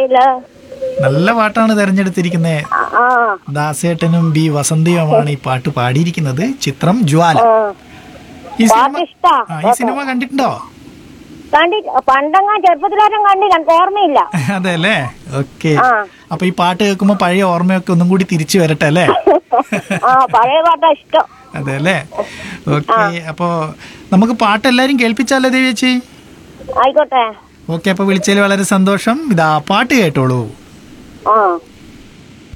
അറിയില്ല നല്ല പാട്ടാണ് തെരഞ്ഞെടുത്തിരിക്കുന്നത് ആ, ആ ദാസേട്ടനും ബി വസന്തിയുമാണ് ഈ പാട്ട് പാടിയിരിക്കുന്നത് ചിത്രം ജ്വാല ആ. ഈ സിനിമ പാട്ട് ഇഷ്ടാ ആ, ഈ സിനിമ കണ്ടിട്ടുണ്ടോ കണ്ടി പണ്ടങ്ങാ ചെറുപ്പത്തിലാരും കണ്ടില്ല എനിക്ക് ഓർമ്മയില്ല അതെ അല്ലേ ഓക്കെ ആ. അപ്പൊ ഈ പാട്ട് കേൾക്കുമ്പോ പഴയ ഓർമ്മയൊക്കെ ഒന്നും കൂടി തിരിച്ചു വരട്ടെ അല്ലേ ആ പഴയ പാട്ടാ ഇഷ്ടം അതെ അല്ലേ ഓക്കെ അപ്പോ നമുക്ക് പാട്ട് എല്ലാരും കേൾപ്പിച്ചാലോ ദേവി ചേച്ചി ആയിക്കോട്ടെ ഓക്കെ അപ്പൊ വിളിച്ചതിൽ വളരെ സന്തോഷം ഇതാ പാട്ട് കേട്ടോളൂ ആ